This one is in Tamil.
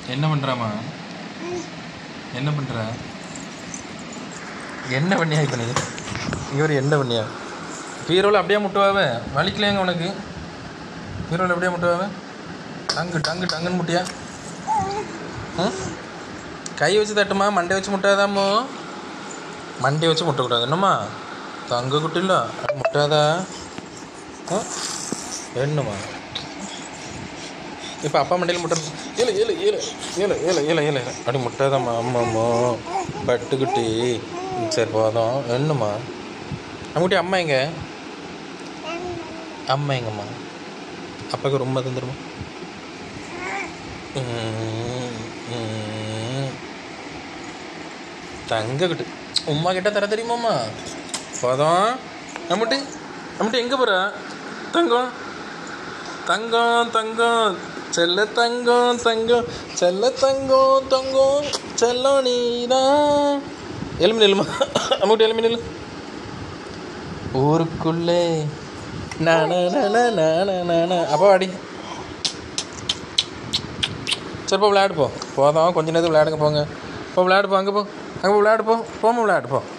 என்ன பண்ணுறாமா என்ன பண்ணுற என்ன பண்ணியா இப்போ நீ இவர் என்ன பண்ணியா பீரோவில் அப்படியே முட்டுவாவே வலிக்கலையாங்க உனக்கு பீரோவில் அப்படியே முட்டுவாவே டங்கு டங்கு டங்குன்னு முட்டியா ம் கை வச்சு தட்டுமா மண்டை வச்சு முட்டாதாமோ மண்டை வச்சு முட்டக்கூடாது என்னம்மா தங்க குட்டில முட்டாதா ஆ என்னம்மா இப்போ அப்பா மண்டையில் முட்டை ஏழு ஏழு ஏழு ஏழு ஏழு ஏழு ஏழு அப்படி முட்டாதாம்மா அம்மாம்மா பட்டுக்குட்டி ம், சரி போதும் என்னம்மா அம்முட்டி அம்மா எங்க அம்மா எங்கம்மா அப்பாவுக்கு ரொம்ப தந்துருமா தங்க கிட்ட உம்மா கிட்ட தர தெரியுமாம்மா போதும் அம்முட்டி அம்முட்டி எங்கே போகிற தங்கம் தங்கம் தங்கம் செல்ல தங்கம் தங்கம் செல்ல தங்கம் தங்கம் செல்லம் நீதான் எலும்பி நில்லுமா அம்முட்டி எலும்பி நில்லு ஊருக்குள்ளே நான நான நான நான அப்பா வாடி சரிப்பா விளையாடு போ போதும் கொஞ்ச நேரத்துக்கு விளையாடுங்க போங்க போ விளையாடு போ அங்கே போ அங்கே போ விளையாடு போ போமா விளையாடு போ